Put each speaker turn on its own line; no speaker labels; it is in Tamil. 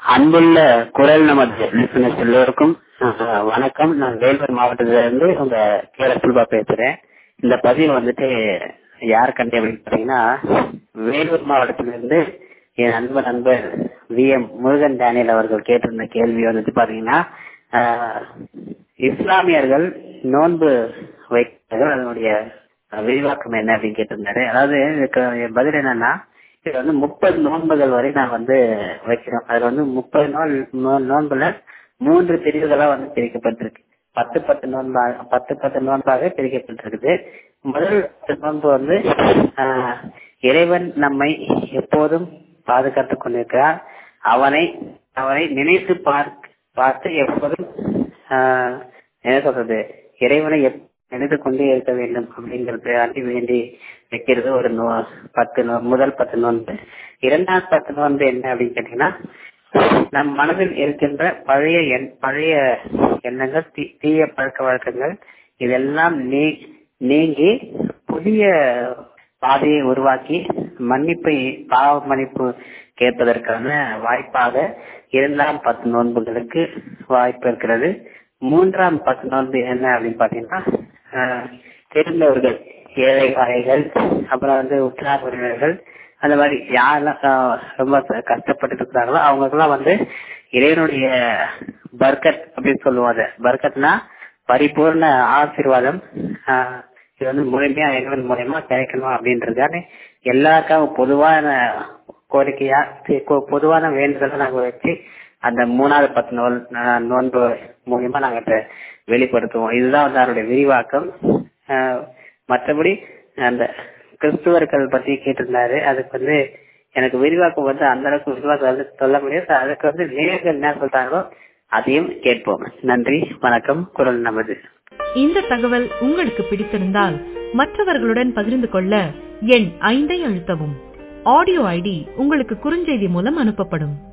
அன்புள்ள குரல் நமது லிசனர்ஸ் எல்லோருக்கும் அஹ், வணக்கம் நான் வேலூர் மாவட்டத்துல இருந்து உங்க கே ரசூல்பா பேசுறேன் இந்த பதிவு வந்துட்டு யார் கண்டி அப்படின்னு பாத்தீங்கன்னா வேலூர் மாவட்டத்தில இருந்து என் அன்பு நண்பர் வி எம் முருகன் டேனியல் அவர்கள் கேட்டிருந்த கேள்வி வந்துட்டு பாத்தீங்கன்னா அஹ், இஸ்லாமியர்கள் நோன்பு வைக்கிறார்கள் அதனுடைய விரிவாக்கம் என்ன அப்படின்னு கேட்டிருந்தாரு அதாவது இதுக்கு என் பதில் என்னன்னா இது வந்து முப்பது நோன்புகள் வரை நான் வந்து வைக்கிறோம் அதுல வந்து முப்பது நாள் நோ- நோன்புல மூன்று பிரிவுகளா வந்து பிரிக்கப்பட்டிருக்கு பத்து பத்து நோன்பாக பத்து பத்து நோன்பாக பிரிக்கப்பட்டிருக்குது முதல் பத்து நோன்பு வந்து ஆஹ், இறைவன் நம்மை எப்போதும் பாதுகாத்துக் கொண்டிருக்கிறார் அவனை அவனை நினைத்து பார்க்க பார்த்து எப்போதும் ஆஹ், என்ன சொல்றது இறைவனை எப் நினைத்து கொண்டே இருக்க வேண்டும் அப்படிங்கிறது அண்டி வேண்டி வைக்கிறது ஒரு நோ பத்து நோ முதல் பத்து நோன்பு இரண்டாவது பத்து நோன்பு என்ன அப்படின்னு கேட்டீங்கன்னா நம் மனதில் இருக்கின்ற பழைய எண் பழைய எண்ணங்கள் தீ- தீய பழக்க வழக்கங்கள் இதெல்லாம் நீ நீங்கி புதிய பாதையை உருவாக்கி மன்னிப்பை பாவ மன்னிப்பு கேட்பதற்கான வாய்ப்பாக இரண்டாம் பத்து நோன்புகளுக்கு வாய்ப்பு இருக்கிறது மூன்றாம் பத்து நோன்பு என்ன அப்படின்னு பாத்தீங்கன்னா ஆஹ், தெரிந்தவர்கள் ஏழை வாழைகள் அப்புறம் வந்து உற்றார் உறவினர்கள் அந்த மாதிரி யாரெல்லாம் ஆஹ், ரொம்ப கஷ்டப்பட்டு இருக்கிறாங்களோ அவங்களுக்கெல்லாம் வந்து இறைவனுடைய பர்கத் அப்படின்னு சொல்லுவாங்க பர்கத்னா பரிபூர்ண ஆசீர்வாதம் ஆஹ், இது வந்து முழுமையா இறைவன் மூலியமா கிடைக்கணும் அப்படின்றதுக்கான எல்லாருக்கும் பொதுவான கோரிக்கையா சி- கொ- பொதுவான வேண்டுதலை நாங்க வச்சு அந்த மூணாவது பத்து நோல் ஆஹ், நோன்பு மூலியமா நாங்க இத வெளிப்படுத்துவோம் இதுதான் வந்து அதனுடைய விரிவாக்கம் ஆஹ், மற்றபடி அந்த கிறிஸ்துவர்கள் பத்தி கேட்டிருந்தாரு அதுக்கு வந்து எனக்கு விரிவாக்கம் வந்து அந்த அளவுக்கு விரிவாக்கம் வந்து சொல்ல முடியாது அதுக்கு வந்து நேர்கள் என்ன சொல்றாங்களோ அதையும் கேட்போம் நன்றி வணக்கம் குரல் நமது
இந்த தகவல் உங்களுக்கு பிடித்திருந்தால் மற்றவர்களுடன் பகிர்ந்து கொள்ள எண் ஐந்தை அழுத்தவும் ஆடியோ ஐடி உங்களுக்கு குறுஞ்செய்தி மூலம் அனுப்பப்படும்